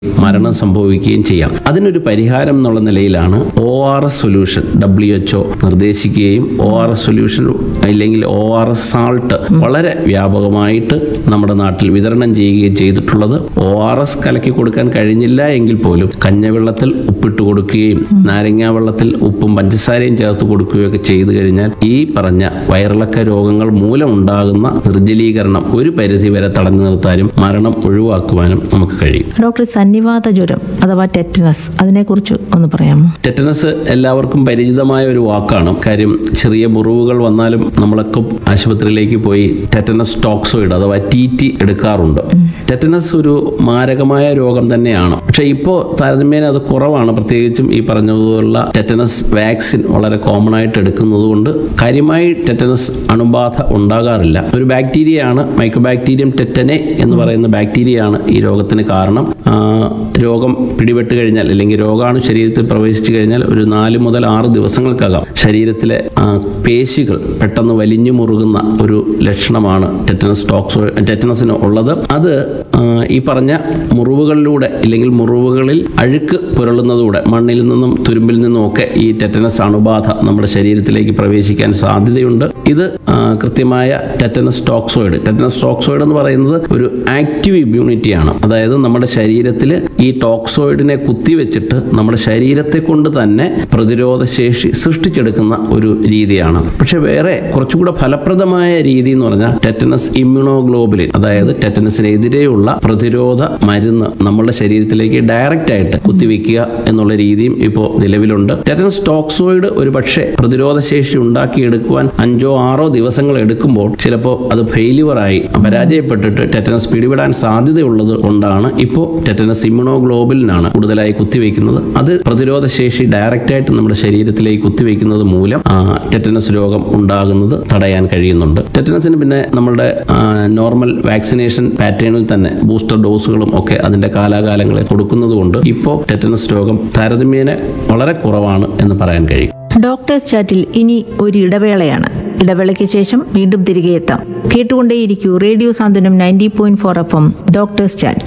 മരണം സംഭവിക്കുകയും ചെയ്യാം അതിനൊരു പരിഹാരം എന്നുള്ള നിലയിലാണ് O R S solution W H O നിർദ്ദേശിക്കുകയും ഒ ആർ എസ് സൊല്യൂഷൻ അല്ലെങ്കിൽ ഒ ആർ എസ് സാൾട്ട് വളരെ വ്യാപകമായിട്ട് നമ്മുടെ നാട്ടിൽ വിതരണം ചെയ്യുകയും ചെയ്തിട്ടുള്ളത് ഒ ആർ എസ് കലക്കി കൊടുക്കാൻ കഴിഞ്ഞില്ല എങ്കിൽ പോലും കഞ്ഞവെള്ളത്തിൽ ഉപ്പിട്ട് കൊടുക്കുകയും നാരങ്ങാ വെള്ളത്തിൽ ഉപ്പും പഞ്ചസാരയും ചേർത്ത് കൊടുക്കുകയൊക്കെ ചെയ്തു കഴിഞ്ഞാൽ ഈ പറഞ്ഞ വയറിളക്ക രോഗങ്ങൾ മൂലമുണ്ടാകുന്ന നിർജ്ജലീകരണം ഒരു പരിധി വരെ തടഞ്ഞു നിർത്താനും മരണം ഒഴിവാക്കുവാനും നമുക്ക് കഴിയും ഡോക്ടർ സന്നിവാത ജ്വരം അഥവാ ടെറ്റനസ് അതിനെക്കുറിച്ച് ഒന്ന് പറയാമോ ടെറ്റനസ് എല്ലാവർക്കും പരിചിതമായ ഒരു വാക്കാണ് കാര്യം ചെറിയ മുറിവുകൾ വന്നാലും നമ്മളൊക്കെ ആശുപത്രിയിലേക്ക് പോയി ടെറ്റനസ് ടോക്സോയിഡ് അഥവാ ടി ടി എടുക്കാറുണ്ട് ടെറ്റനസ് ഒരു മാരകമായ രോഗം തന്നെയാണ് പക്ഷെ ഇപ്പോൾ താരതമ്യേന അത് കുറവാണ് പ്രത്യേകിച്ചും ഈ പറഞ്ഞതുപോലുള്ള ടെറ്റനസ് വാക്സിൻ വളരെ കോമൺ ആയിട്ട് എടുക്കുന്നത് കൊണ്ട് കാര്യമായി ടെറ്റനസ് അണുബാധ ഉണ്ടാകാറില്ല ഒരു ബാക്ടീരിയയാണ് മൈക്രോബാക്ടീരിയം ടെറ്റനെ എന്ന് പറയുന്ന ബാക്ടീരിയയാണ് ഈ രോഗത്തിന് കാരണം ആ, രോഗം പിടിപെട്ട് കഴിഞ്ഞാൽ അല്ലെങ്കിൽ രോഗാണു ശരീരത്തിൽ പ്രവേശിച്ചു കഴിഞ്ഞാൽ ഒരു നാല് മുതൽ ആറ് ദിവസങ്ങൾക്കകം ശരീരത്തിലെ ആ, പേശികൾ പെട്ടെന്ന് വലിഞ്ഞു മുറുകുന്ന ഒരു ലക്ഷണമാണ് ടെറ്റനസ് ടോക്സോ ടെറ്റനസിന് ഉള്ളത് അത് ആ, ഈ പറഞ്ഞ മുറിവുകളിലൂടെ അല്ലെങ്കിൽ മുറിവുകളിൽ അഴുക്ക് പുരളുന്നതൂടെ മണ്ണിൽ നിന്നും തുരുമ്പിൽ നിന്നും ഒക്കെ ഈ ടെറ്റനസ് അണുബാധ നമ്മുടെ ശരീരത്തിലേക്ക് പ്രവേശിക്കാൻ സാധ്യതയുണ്ട് ഇത് ആ, കൃത്യമായ ടെറ്റനസ് ടോക്സോയിഡ് ടെറ്റനസ് ടോക്സോയിഡ് എന്ന് പറയുന്നത് ഒരു ആക്റ്റീവ് ഇമ്മ്യൂണിറ്റിയാണ് അതായത് നമ്മുടെ ശരീരത്തിൽ ഈ ടോക്സോയിഡിനെ കുത്തിവെച്ചിട്ട് നമ്മുടെ ശരീരത്തെ കൊണ്ട് തന്നെ പ്രതിരോധ ശേഷി സൃഷ്ടിച്ചെടുക്കുന്ന ഒരു രീതിയാണ് പക്ഷെ വേറെ കുറച്ചുകൂടെ ഫലപ്രദമായ രീതി എന്ന് പറഞ്ഞാൽ ടെറ്റനസ് ഇമ്മ്യൂണോഗ്ലോബുലിൻ അതായത് ടെറ്റനസിനെതിരെയുള്ള പ്രതിരോധ മരുന്ന് നമ്മുടെ ശരീരത്തിലേക്ക് ഡയറക്റ്റ് ആയിട്ട് കുത്തിവെക്കുക എന്നുള്ള രീതിയും ഇപ്പോൾ നിലവിലുണ്ട് ടെറ്റനസ് ടോക്സോയിഡ് ഒരു പക്ഷേ പ്രതിരോധ ശേഷി ഉണ്ടാക്കിയെടുക്കുവാൻ അഞ്ചോ ആറോ ദിവസങ്ങൾ എടുക്കുമ്പോൾ ചിലപ്പോൾ അത് ഫെയിലുവറായി പരാജയപ്പെട്ടിട്ട് ടെറ്റനസ് പിടിപെടാൻ സാധ്യതയുള്ളത് കൊണ്ടാണ് ഇപ്പോൾ ടെറ്റനസ് ഇമ്മ്യൂണോഗ്ലോബിലിനാണ് കൂടുതലായി കുത്തിവെക്കുന്നത് അത് പ്രതിരോധ ശേഷി ഡയറക്റ്റ് ആയിട്ട് നമ്മുടെ ശരീരത്തിലേക്ക് കുത്തിവെക്കുന്നത് മൂലം ആ, ടെറ്റനസ് രോഗം ഉണ്ടാകുന്നത് തടയാൻ കഴിയുന്നുണ്ട് ടെറ്റനസിന് പിന്നെ നമ്മളുടെ ആ, നോർമൽ വാക്സിനേഷൻ പാറ്റേണിൽ തന്നെ ബൂസ്റ്റർ ഡോസുകളും ഒക്കെ അതിന്റെ കാലാകാലങ്ങളിൽ കൊടുക്കുന്നത് കൊണ്ട് ഇപ്പോൾ ടെറ്റനസ് രോഗം താരതമ്യേന വളരെ കുറവാണ് എന്ന് പറയാൻ കഴിയും ഡോക്ടേഴ്സ് ചാറ്റിൽ ഇനി ഒരു ഇടവേളയാണ് ഇടവേളയ്ക്ക് ശേഷം വീണ്ടും തിരികെ എത്താം കേട്ടുകൊണ്ടേയിരിക്കൂ radio Santhwanam ninety point four F M doctors chat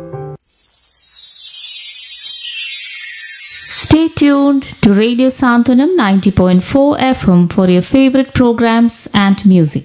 Stay tuned to Radio Santanam 90.4 FM for your favorite programs and music.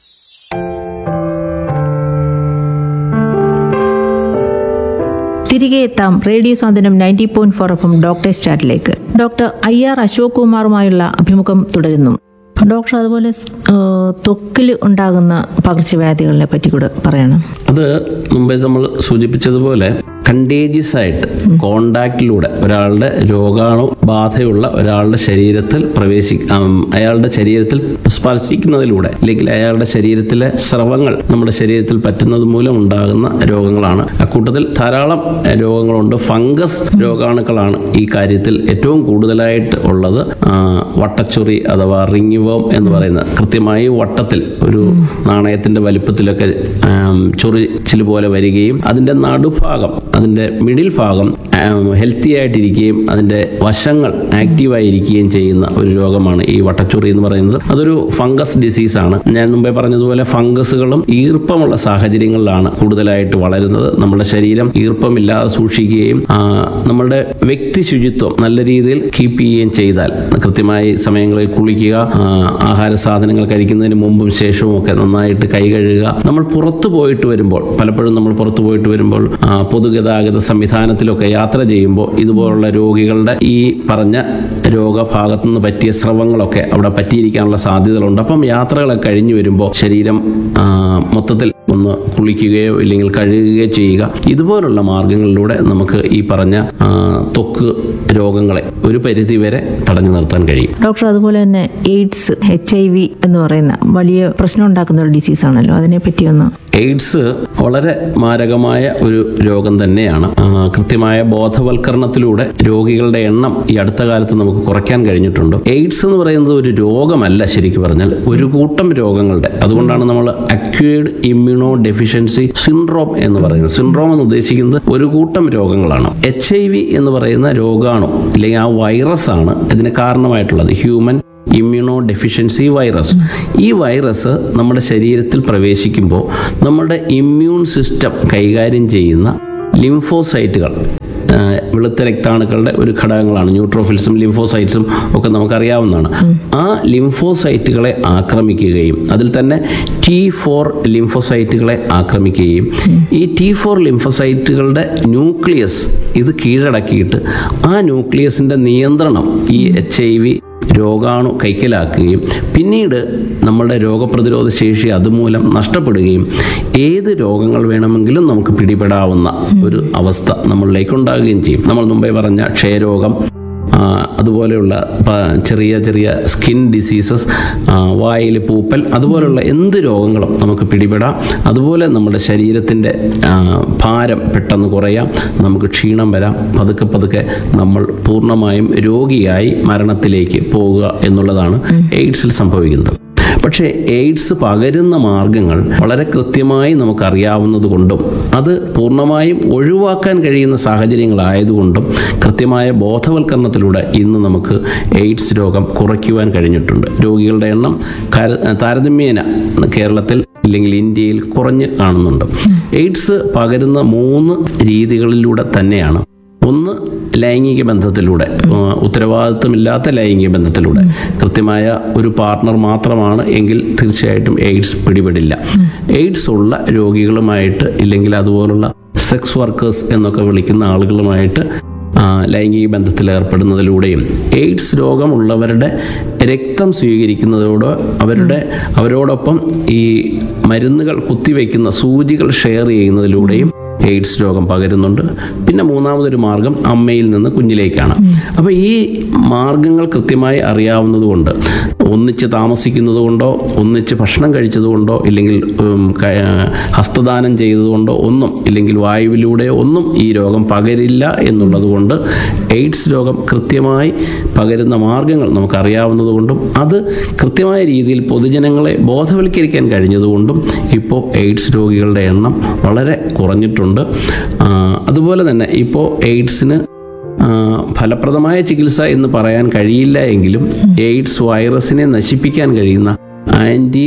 തിരികെ എത്താം radio Santhwanam ninety point four F M doctors ചാറ്റിലേക്ക് ഡോക്ടർ ഐ ആർ അശോക് കുമാറുമായുള്ള അഭിമുഖം തുടരുന്നു ഡോക്ടർ അതുപോലെ ത്വക്കിൽ ഉണ്ടാകുന്ന പകർച്ചവ്യാധികളെ പറ്റി കൂടെ പറയണം അത് മുമ്പേ നമ്മൾ സൂചിപ്പിച്ചതുപോലെ കണ്ടേജിയസ് ആയിട്ട് കോണ്ടാക്റ്റിലൂടെ ഒരാളുടെ രോഗാണു ബാധയുള്ള ഒരാളുടെ ശരീരത്തിൽ പ്രവേശി ആം, അയാളുടെ ശരീരത്തിൽ സ്പർശിക്കുന്നതിലൂടെ അല്ലെങ്കിൽ അയാളുടെ ശരീരത്തിലെ സ്രവങ്ങൾ നമ്മുടെ ശരീരത്തിൽ പറ്റുന്നത് മൂലം ഉണ്ടാകുന്ന രോഗങ്ങളാണ് അക്കൂട്ടത്തിൽ ധാരാളം എഹ്, രോഗങ്ങളുണ്ട് ഫംഗസ് രോഗാണുക്കളാണ് ഈ കാര്യത്തിൽ ഏറ്റവും കൂടുതലായിട്ട് ഉള്ളത് ആ, വട്ടച്ചൊറി അഥവാ റിംഗ് വേം എന്ന് പറയുന്നത് കൃത്യമായി വട്ടത്തിൽ ഒരു നാണയത്തിന്റെ വലിപ്പത്തിലൊക്കെ ആം, ചൊറിച്ചിൽ പോലെ വരികയും അതിന്റെ നടുഭാഗം അതിന്റെ മിഡിൽ ഭാഗം ഹെൽത്തി ആയിട്ടിരിക്കുകയും അതിന്റെ വശങ്ങൾ ആക്റ്റീവായിരിക്കുകയും ചെയ്യുന്ന ഒരു രോഗമാണ് ഈ വട്ടച്ചൊറി എന്ന് പറയുന്നത് അതൊരു ഫംഗസ് ഡിസീസാണ് ഞാൻ മുമ്പേ പറഞ്ഞതുപോലെ ഫംഗസുകളും ഈർപ്പമുള്ള സാഹചര്യങ്ങളിലാണ് കൂടുതലായിട്ട് വളരുന്നത് നമ്മുടെ ശരീരം ഈർപ്പമില്ലാതെ സൂക്ഷിക്കുകയും ആ, നമ്മളുടെ വ്യക്തി ശുചിത്വം നല്ല രീതിയിൽ കീപ്പ് ചെയ്യുകയും ചെയ്താൽ കൃത്യമായി സമയങ്ങളിൽ കുളിക്കുക ആ, ആഹാര സാധനങ്ങൾ കഴിക്കുന്നതിന് മുമ്പും ശേഷവും ഒക്കെ നന്നായിട്ട് കൈ കഴുകുക നമ്മൾ പുറത്തു പോയിട്ട് വരുമ്പോൾ പലപ്പോഴും നമ്മൾ പുറത്തു പോയിട്ട് വരുമ്പോൾ ആ, പൊതുഗതാഗത സംവിധാനത്തിലൊക്കെ യാത്ര ചെയ്യുമ്പോൾ ഇതുപോലുള്ള രോഗികളുടെ ഈ പറഞ്ഞ രോഗഭാഗത്തു നിന്ന് പറ്റിയ സ്രവങ്ങളൊക്കെ അവിടെ പറ്റിയിരിക്കാനുള്ള സാധ്യതകളുണ്ട് അപ്പം യാത്രകളൊക്കെ കഴിഞ്ഞു വരുമ്പോൾ ശരീരം ആ, മൊത്തത്തിൽ ഒന്ന് കുളിക്കുകയോ ഇല്ലെങ്കിൽ കഴുകുകയോ ചെയ്യുക ഇതുപോലുള്ള മാർഗങ്ങളിലൂടെ നമുക്ക് ഈ പറഞ്ഞ ആ, ത്വക്ക് രോഗങ്ങളെ ഒരു പരിധി വരെ തടഞ്ഞു നിർത്താൻ കഴിയും ഡോക്ടർ അതുപോലെ തന്നെ എയ്ഡ്സ് എച്ച് ഐ വി എന്ന് പറയുന്ന വലിയ പ്രശ്നം ഉണ്ടാക്കുന്ന ഒരു ഡിസീസാണല്ലോ അതിനെപ്പറ്റി ഒന്ന് എയ്ഡ്സ് വളരെ മാരകമായ ഒരു രോഗം തന്നെയാണ് ആ, കൃത്യമായ ബോധവൽക്കരണത്തിലൂടെ രോഗികളുടെ എണ്ണം ഈ അടുത്ത കാലത്ത് നമുക്ക് കുറയ്ക്കാൻ കഴിഞ്ഞിട്ടുണ്ട് എയ്ഡ്സ് എന്ന് പറയുന്നത് ഒരു രോഗമല്ല ശരിക്കും പറഞ്ഞാൽ ഒരു കൂട്ടം രോഗങ്ങളുടെ അതുകൊണ്ടാണ് നമ്മൾ അക്വേർഡ് ഇമ്മ്യൂണോ ഡെഫിഷ്യൻസി സിൻഡ്രോം എന്ന് പറയുന്നത് സിൻഡ്രോം എന്ന് ഉദ്ദേശിക്കുന്നത് ഒരു കൂട്ടം രോഗങ്ങളാണ് എച്ച് ഐ വി എന്ന് പറയുന്ന രോഗാണു അല്ലെങ്കിൽ ആ വൈറസ് ആണ് ഇതിന് കാരണമായിട്ടുള്ളത് ഹ്യൂമൻ ഇമ്മ്യൂണോ ഡെഫിഷ്യൻസി വൈറസ് ഈ വൈറസ് നമ്മുടെ ശരീരത്തിൽ പ്രവേശിക്കുമ്പോൾ നമ്മുടെ ഇമ്മ്യൂൺ സിസ്റ്റം കൈകാര്യം ചെയ്യുന്ന ലിംഫോസൈറ്റുകൾ ആ, വെളുത്ത രക്താണുക്കളുടെ ഒരു ഘടകങ്ങളാണ് ന്യൂട്രോഫിൽസും ലിംഫോസൈറ്റ്സും ഒക്കെ നമുക്കറിയാവുന്നതാണ് ആ ലിംഫോസൈറ്റുകളെ ആക്രമിക്കുകയും അതിൽ തന്നെ ടി ഫോർ ലിംഫോസൈറ്റുകളെ ആക്രമിക്കുകയും ഈ ടി ഫോർ ലിംഫോസൈറ്റുകളുടെ ന്യൂക്ലിയസ് ഇത് കീഴടക്കിയിട്ട് ആ ന്യൂക്ലിയസിന്റെ നിയന്ത്രണം ഈ എച്ച് ഐ വി രോഗാണു കൈക്കലാക്കുകയും പിന്നീട് നമ്മളുടെ രോഗപ്രതിരോധ ശേഷി അതുമൂലം നഷ്ടപ്പെടുകയും ഏത് രോഗങ്ങൾ വേണമെങ്കിലും നമുക്ക് പിടിപെടാവുന്ന ഒരു അവസ്ഥ നമ്മളിലേക്ക് ഉണ്ടാകുകയും ചെയ്യും നമ്മൾ മുമ്പേ പറഞ്ഞ ക്ഷയരോഗം ആ, അതുപോലെയുള്ള പ- ചെറിയ ചെറിയ സ്കിൻ ഡിസീസസ് വായിൽ പൂപ്പൽ അതുപോലെയുള്ള എന്ത് രോഗങ്ങളും നമുക്ക് പിടിപെടാം അതുപോലെ നമ്മുടെ ശരീരത്തിൻ്റെ ആ, ഭാരം പെട്ടെന്ന് കുറയാം നമുക്ക് ക്ഷീണം വരാം പതുക്കെ പതുക്കെ നമ്മൾ പൂർണ്ണമായും രോഗിയായി മരണത്തിലേക്ക് പോവുക എന്നുള്ളതാണ് എയ്ഡ്സിൽ സംഭവിക്കുന്നത് പക്ഷേ എയ്ഡ്സ് പകരുന്ന മാർഗങ്ങൾ വളരെ കൃത്യമായി നമുക്കറിയാവുന്നത് കൊണ്ടും അത് പൂർണ്ണമായും ഒഴിവാക്കാൻ കഴിയുന്ന സാഹചര്യങ്ങളായതുകൊണ്ടും കൃത്യമായ ബോധവൽക്കരണത്തിലൂടെ ഇന്ന് നമുക്ക് എയ്ഡ്സ് രോഗം കുറയ്ക്കുവാൻ കഴിഞ്ഞിട്ടുണ്ട് രോഗികളുടെ എണ്ണം കര- താരതമ്യേന കേരളത്തിൽ ഇല്ലെങ്കിൽ ഇന്ത്യയിൽ കുറഞ്ഞ് കാണുന്നുണ്ട് എയ്ഡ്സ് പകരുന്ന മൂന്ന് രീതികളിലൂടെ തന്നെയാണ് ഒന്ന് ലൈംഗിക ബന്ധത്തിലൂടെ ആ, ഉത്തരവാദിത്വമില്ലാത്ത ലൈംഗിക ബന്ധത്തിലൂടെ കൃത്യമായ ഒരു പാർട്ണർ മാത്രമാണ് എങ്കിൽ തീർച്ചയായിട്ടും എയ്ഡ്സ് പിടിപെടില്ല എയ്ഡ്സ് ഉള്ള രോഗികളുമായിട്ട് ഇല്ലെങ്കിൽ അതുപോലുള്ള സെക്സ് വർക്കേഴ്സ് എന്നൊക്കെ വിളിക്കുന്ന ആളുകളുമായിട്ട് ആ, ലൈംഗിക ബന്ധത്തിൽ ഏർപ്പെടുന്നതിലൂടെയും എയ്ഡ്സ് രോഗമുള്ളവരുടെ രക്തം സ്വീകരിക്കുന്നതോടെ അവരുടെ അവരോടൊപ്പം ഈ മരുന്നുകൾ കുത്തിവെക്കുന്ന സൂചികൾ ഷെയർ ചെയ്യുന്നതിലൂടെയും എയ്ഡ്സ് രോഗം പകരുന്നുണ്ട് പിന്നെ മൂന്നാമതൊരു മാർഗം അമ്മയിൽ നിന്ന് കുഞ്ഞിലേക്കാണ് അപ്പോൾ ഈ മാർഗങ്ങൾ കൃത്യമായി അറിയാവുന്നതുകൊണ്ട് ഒന്നിച്ച് താമസിക്കുന്നത് കൊണ്ടോ ഒന്നിച്ച് ഭക്ഷണം കഴിച്ചതുകൊണ്ടോ ഇല്ലെങ്കിൽ ഉം, ക- ഹസ്തദാനം ചെയ്തതുകൊണ്ടോ ഒന്നും ഇല്ലെങ്കിൽ വായുവിലൂടെയോ ഒന്നും ഈ രോഗം പകരില്ല എന്നുള്ളത് കൊണ്ട് എയ്ഡ്സ് രോഗം കൃത്യമായി പകരുന്ന മാർഗങ്ങൾ നമുക്കറിയാവുന്നതുകൊണ്ടും അത് കൃത്യമായ രീതിയിൽ പൊതുജനങ്ങളെ ബോധവൽക്കരിക്കാൻ കഴിഞ്ഞതുകൊണ്ടും ഇപ്പോൾ എയ്ഡ്സ് രോഗികളുടെ എണ്ണം വളരെ കുറഞ്ഞിട്ടുണ്ട് ആ, അതുപോലെ തന്നെ ഇപ്പോൾ എയ്ഡ്സിന് ആ, ഫലപ്രദമായ ചികിത്സ എന്ന് പറയാൻ കഴിയില്ല എങ്കിലും എയ്ഡ്സ് വൈറസിനെ നശിപ്പിക്കാൻ കഴിയുന്ന ആൻറ്റി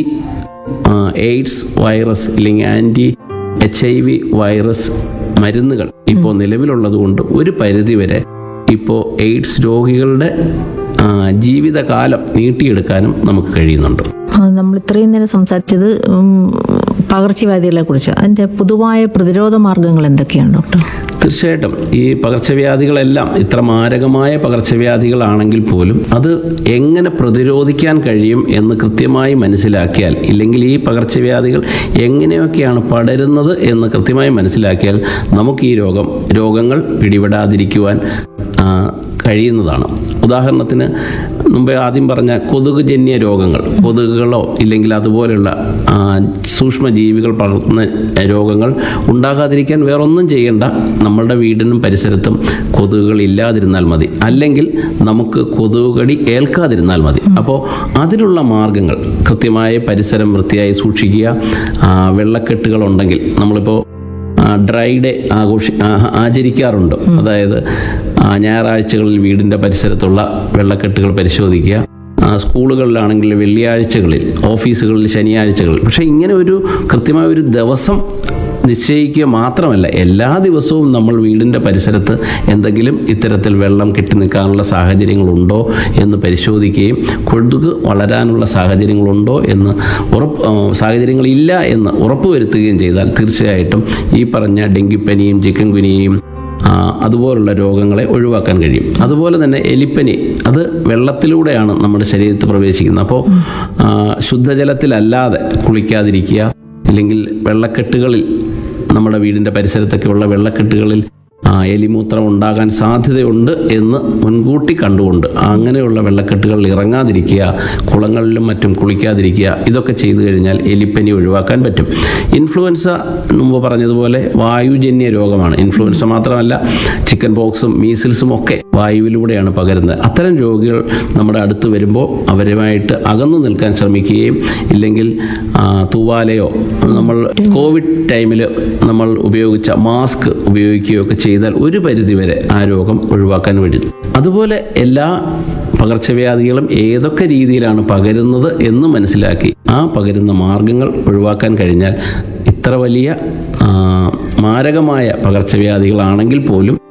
ആ, എയ്ഡ്സ് വൈറസ് അല്ലെങ്കിൽ anti H I V virus മരുന്നുകൾ ഇപ്പോൾ നിലവിലുള്ളത് കൊണ്ട് ഒരു പരിധിവരെ ഇപ്പോൾ എയ്ഡ്സ് രോഗികളുടെ ആ, ജീവിതകാലം നീട്ടിയെടുക്കാനും നമുക്ക് കഴിയുന്നുണ്ട് ആ, നമ്മൾ ഇത്രയും നേരം സംസാരിച്ചത് ഉം, പകർച്ചവ്യാധികളെ കുറിച്ച് അതിന്റെ പൊതുവായ പ്രതിരോധ മാർഗങ്ങൾ എന്തൊക്കെയാണ് ഡോക്ടർ തീർച്ചയായിട്ടും ഈ പകർച്ചവ്യാധികളെല്ലാം ഇത്ര മാരകമായ പകർച്ചവ്യാധികളാണെങ്കിൽ പോലും അത് എങ്ങനെ പ്രതിരോധിക്കാൻ കഴിയും എന്ന് കൃത്യമായി മനസ്സിലാക്കിയാൽ ഇല്ലെങ്കിൽ ഈ പകർച്ചവ്യാധികൾ എങ്ങനെയൊക്കെയാണ് പടരുന്നത് എന്ന് കൃത്യമായി മനസ്സിലാക്കിയാൽ നമുക്ക് ഈ രോഗം രോഗങ്ങൾ പിടിപെടാതിരിക്കുവാൻ ആ, കഴിയുന്നതാണ് ഉദാഹരണത്തിന് മുമ്പേ ആദ്യം പറഞ്ഞ കൊതുകുജന്യ രോഗങ്ങൾ കൊതുകുകളോ ഇല്ലെങ്കിൽ അതുപോലെയുള്ള ആ, സൂക്ഷ്മജീവികൾ പകർത്തുന്ന രോഗങ്ങൾ ഉണ്ടാകാതിരിക്കാൻ വേറൊന്നും ചെയ്യേണ്ട നമ്മളുടെ വീടിനും പരിസരത്തും കൊതുകുകൾ ഇല്ലാതിരുന്നാൽ മതി അല്ലെങ്കിൽ നമുക്ക് കൊതുകുകടി ഏൽക്കാതിരുന്നാൽ മതി അപ്പോൾ അതിനുള്ള മാർഗങ്ങൾ കൃത്യമായ പരിസരം വൃത്തിയായി സൂക്ഷിക്കുക ആ, വെള്ളക്കെട്ടുകളുണ്ടെങ്കിൽ നമ്മളിപ്പോൾ ഡ്രൈ ഡേ ആഘോഷി ആ- ആചരിക്കാറുണ്ട് അതായത് ആ, ഞായറാഴ്ചകളിൽ വീടിൻ്റെ പരിസരത്തുള്ള വെള്ളക്കെട്ടുകൾ പരിശോധിക്കുക ആ, സ്കൂളുകളിലാണെങ്കിൽ വെള്ളിയാഴ്ചകളിൽ ഓഫീസുകളിൽ ശനിയാഴ്ചകളിൽ പക്ഷേ ഇങ്ങനെ ഒരു കൃത്യമായ ഒരു ദിവസം നിശ്ചയിക്കുക മാത്രമല്ല എല്ലാ ദിവസവും നമ്മൾ വീടിൻ്റെ പരിസരത്ത് എന്തെങ്കിലും ഇത്തരത്തിൽ വെള്ളം കെട്ടി നിൽക്കാനുള്ള സാഹചര്യങ്ങളുണ്ടോ എന്ന് പരിശോധിക്കുകയും കൊതുക് വളരാനുള്ള സാഹചര്യങ്ങളുണ്ടോ എന്ന് ഉറപ്പ് ആ, സാഹചര്യങ്ങളില്ല എന്ന് ഉറപ്പുവരുത്തുകയും ചെയ്താൽ തീർച്ചയായിട്ടും ഈ പറഞ്ഞ ഡെങ്കിപ്പനിയും ചിക്കൻ കുനിയും ആ, അതുപോലുള്ള രോഗങ്ങളെ ഒഴിവാക്കാൻ കഴിയും അതുപോലെ തന്നെ എലിപ്പനി അത് വെള്ളത്തിലൂടെയാണ് നമ്മുടെ ശരീരത്തിൽ പ്രവേശിക്കുന്നത് അപ്പോൾ ആ, ശുദ്ധജലത്തിലല്ലാതെ കുളിക്കാതിരിക്കുക ഇല്ലെങ്കിൽ വെള്ളക്കെട്ടുകളിൽ നമ്മുടെ വീടിൻ്റെ പരിസരത്തൊക്കെയുള്ള വെള്ളക്കെട്ടുകളിൽ ആ, എലിമൂത്രം ഉണ്ടാകാൻ സാധ്യതയുണ്ട് എന്ന് മുൻകൂട്ടി കണ്ടുകൊണ്ട് അങ്ങനെയുള്ള വെള്ളക്കെട്ടുകളിൽ ഇറങ്ങാതിരിക്കുക കുളങ്ങളിലും മറ്റും കുളിക്കാതിരിക്കുക ഇതൊക്കെ ചെയ്തു കഴിഞ്ഞാൽ എലിപ്പനി ഒഴിവാക്കാൻ പറ്റും ഇൻഫ്ലുവൻസ മുമ്പ് പറഞ്ഞതുപോലെ വായുജന്യ രോഗമാണ് ഇൻഫ്ലുവൻസ മാത്രമല്ല ചിക്കൻ പോക്സും മീസിൽസും ഒക്കെ വായുവിലൂടെയാണ് പകരുന്നത് അത്തരം രോഗികൾ നമ്മുടെ അടുത്ത് വരുമ്പോൾ അവരുമായിട്ട് അകന്നു നിൽക്കാൻ ശ്രമിക്കുകയും ഇല്ലെങ്കിൽ ആ, തൂവാലയോ നമ്മൾ കോവിഡ് ടൈമിൽ നമ്മൾ ഉപയോഗിച്ച മാസ്ക് ഉപയോഗിക്കുകയോ ഒക്കെ ചെയ്താൽ ഒരു പരിധിവരെ ആ രോഗം ഒഴിവാക്കാൻ കഴിയും അതുപോലെ എല്ലാ പകർച്ചവ്യാധികളും ഏതൊക്കെ രീതിയിലാണ് പകരുന്നത് എന്ന് മനസ്സിലാക്കി ആ പകരുന്ന മാർഗങ്ങൾ ഒഴിവാക്കാൻ കഴിഞ്ഞാൽ ഇത്ര വലിയ ആ, മാരകമായ പകർച്ചവ്യാധികളാണെങ്കിൽ പോലും